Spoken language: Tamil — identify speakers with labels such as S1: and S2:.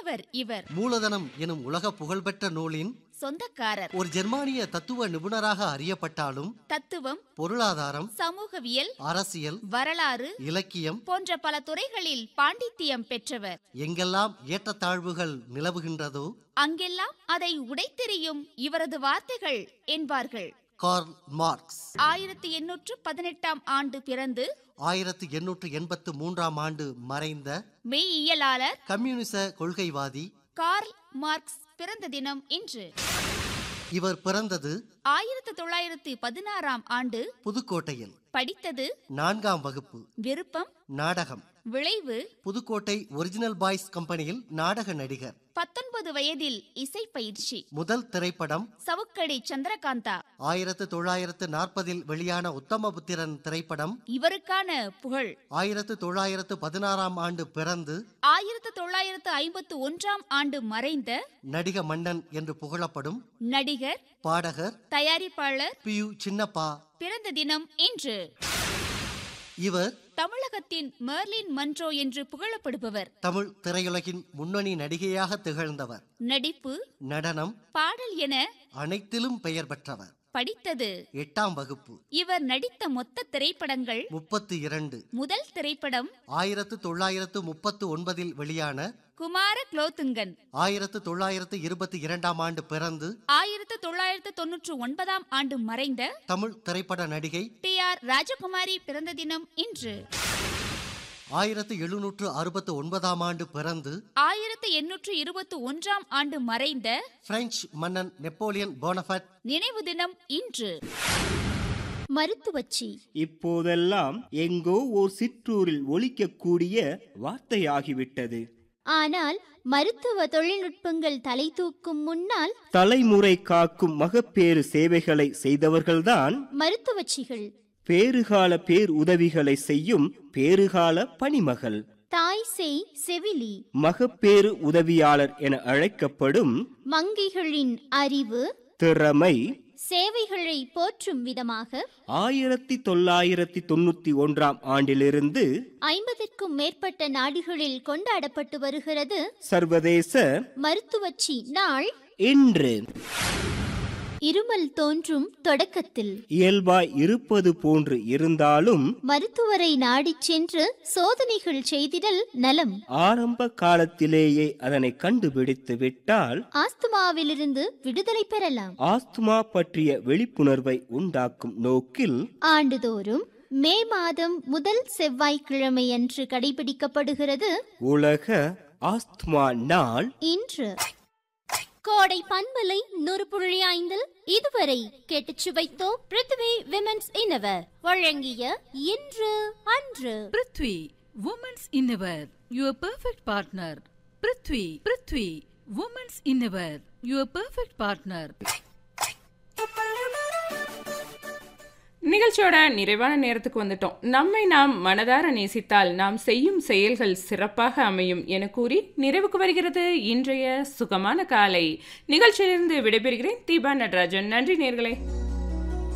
S1: முகவர் இவர்
S2: மூலதனம் எனும் உலக புகழ்பெற்ற நூலின்
S1: சொந்தக்காரர்
S2: ஒரு ஜெர்மானிய தத்துவ நிபுணராக அறியப்பட்டாலும்
S1: தத்துவம்
S2: பொருளாதாரம்
S1: சமூகவியல்
S2: அரசியல்
S1: வரலாறு
S2: இலக்கியம்
S1: போன்ற பல துறைகளில் பாண்டித்தியம் பெற்றவர்
S2: எங்கெல்லாம் ஏற்றத்தாழ்வுகள் நிலவுகின்றதோ
S1: அங்கெல்லாம் அதை உடைத்தெறியும் இவரது வார்த்தைகள் என்பார்கள்
S2: கார்ல் மார்க்ஸ்
S1: ஆயிரத்தி எண்ணூற்று பதினெட்டாம் ஆண்டு பிறந்து
S2: ஆயிரத்து எண்ணூற்று எண்பத்து மூன்றாம் ஆண்டு மறைந்த
S1: மெய்யியலாளர்
S2: கம்யூனிச கொள்கைவாதி
S1: கார்ல் மார்க்ஸ் பிறந்த தினம் இன்று
S2: இவர் பிறந்தது
S1: ஆயிரத்து தொள்ளாயிரத்து பதினாறாம் ஆண்டு
S2: புதுக்கோட்டையில்
S1: படித்தது
S2: நான்காம் வகுப்பு
S1: விருப்பம்
S2: நாடகம்
S1: விளைவு
S2: புதுக்கோட்டை ஒரிஜினல் பாய்ஸ் கம்பெனியில் நாடக நடிகர்
S1: பத்தொன்பது வயதில் இசை பயிற்சி
S2: முதல் திரைப்படம்
S1: சவுக்கடி சந்திரகாந்தா
S2: ஆயிரத்து தொள்ளாயிரத்து நாற்பதில் வெளியான உத்தமபுத்திரன் திரைப்படம்
S1: இவருக்கான புகழ்
S2: ஆயிரத்து தொள்ளாயிரத்து பதினாறாம் ஆண்டு பிறந்து
S1: ஆயிரத்து தொள்ளாயிரத்து ஐம்பத்து ஒன்றாம் ஆண்டு மறைந்த
S2: நடிக மன்னன் என்று புகழப்படும்
S1: நடிகர்
S2: பாடகர்
S1: தயாரிப்பாளர்
S2: பி யு சின்னப்பா
S1: பிறந்த தினம் இன்று
S2: இவர்
S1: தமிழகத்தின் மெர்லின் மன்றோ என்று புகழப்படுபவர்
S2: தமிழ் திரையுலகின் முன்னணி நடிகையாக திகழ்ந்தவர்
S1: நடிப்பு
S2: நடனம்
S1: பாடல் என
S2: அனைத்திலும் பெயர் பெற்றவர்
S1: படித்தது
S2: எட்டாம் வகுப்பு
S1: இவர் நடித்த மொத்த திரைப்படங்கள்
S2: முப்பத்து இரண்டு
S1: முதல் திரைப்படம்
S2: ஆயிரத்து தொள்ளாயிரத்து முப்பத்து ஒன்பதில் வெளியான
S1: குமார குலோத்துங்கன்
S2: ஆயிரத்து தொள்ளாயிரத்து இருபத்தி இரண்டாம் ஆண்டு பிறந்து
S1: ஆயிரத்து தொள்ளாயிரத்து தொன்னூற்று ஒன்பதாம் ஆண்டு மறைந்த
S2: தமிழ் திரைப்பட நடிகை
S1: டி ஆர் ராஜகுமாரி பிறந்த தினம் இன்று
S2: ஆயிரத்து எழுநூற்று அறுபத்து ஒன்பதாம் ஆண்டு பிறந்து
S1: ஆயிரத்து எண்ணூற்று இருபத்தி ஒன்றாம் ஆண்டு மறைந்த
S2: பிரெஞ்சு மன்னன் நெப்போலியன் போனபட்
S1: நினைவு தினம் இன்று
S3: மருத்துவச்சி
S4: இப்போதெல்லாம் எங்கோ ஓர் சிற்றூரில் ஒலிக்கக்கூடிய வார்த்தையாகிவிட்டது
S3: ஆனால் மருத்துவ தொழில்நுட்பங்கள் தலை தூக்கும் முன்னால்
S4: தலைமுறை காக்கும் மகப்பேறு சேவைகளை செய்தவர்கள்தான்
S3: மருத்துவச்சிகள்
S4: பேறுகால பேர் உதவிகளை செய்யும் பேறுகால பணிமகள்
S3: தாய் செய் செவிலி
S4: மகப்பேறு உதவியாளர் என அழைக்கப்படும்
S3: மங்கைகளின் அறிவு
S4: திறமை
S3: சேவைகளை போற்றும் விதமாக
S4: ஆயிரத்தி தொள்ளாயிரத்தி தொண்ணூத்தி ஒன்றாம் ஆண்டிலிருந்து
S3: ஐம்பதிற்கும் மேற்பட்ட நாடுகளில் கொண்டாடப்பட்டு வருகிறது
S4: சர்வதேச
S3: மருத்துவச்சி நாள்
S4: இன்று
S3: இருமல் தோன்றும் தொடக்கத்தில்
S4: இயல்பாய் இருப்பது போன்று இருந்தாலும்
S3: மருத்துவரை நாடிச் சென்று சோதனைகள் செய்திடல் நலம்
S4: ஆரம்ப காலத்திலேயே அதனை கண்டுபிடித்து விட்டால்
S3: ஆஸ்துமாவிலிருந்து விடுதலை பெறலாம்
S4: ஆஸ்துமா பற்றிய விழிப்புணர்வை உண்டாக்கும் நோக்கில்
S3: ஆண்டுதோறும் மே மாதம் முதல் செவ்வாய்க்கிழமையன்று கடைபிடிக்கப்படுகிறது
S4: உலக ஆஸ்துமா நாள்
S3: இன்று கோடை பண்பலை நூறு புள்ளி ஐந்தில் இதுவரை கேட்டுச் சுவைத்தோம் பிருத்வி விமென்ஸ் இன்னவர் வழங்கிய இன்று அன்று
S5: prithvi women's innerwear your perfect partner prithvi prithvi women's innerwear your perfect partner
S6: நிகழ்ச்சியோட நிறைவான நேரத்துக்கு வந்துட்டோம் நம்மை நாம் மனதார நேசித்தால் நாம் செய்யும் செயல்கள் சிறப்பாக அமையும் என கூறி நிறைவுக்கு வருகிறது இன்றைய சுகமான காலை நிகழ்ச்சியிலிருந்து விடைபெறுகிறேன் தீபா நடராஜன் நன்றி நேர்களே